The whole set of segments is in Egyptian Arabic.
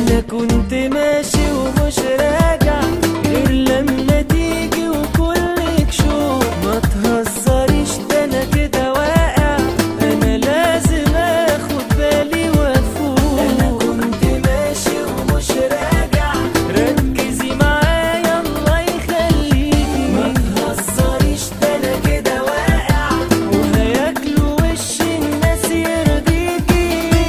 انا كنت ماشي ومش راجع غير لما تيجي وكلك شوق ما تهزريش ده انا كده واقع انا لازم اخد بالي وافوق انا كنت ماشي ومش راجع ركزي معايا الله يخليكي ما تهزريش ده انا كده واقع وهياكلوا وش الناس يرضيكي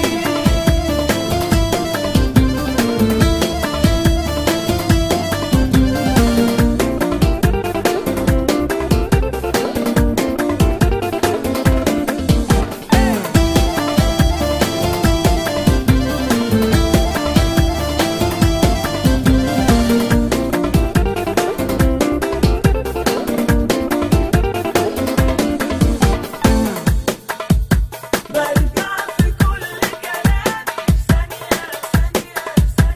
برجع في كل كلامي ثانية ثانية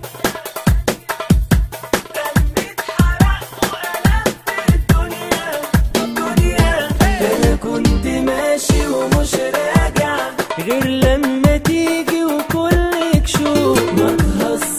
ثانية كان اتحرق وقلبت الدنيا الدنيا أنا كنت ماشي ومش راجع غير لما تيجي وكلك شوق ما تهزرش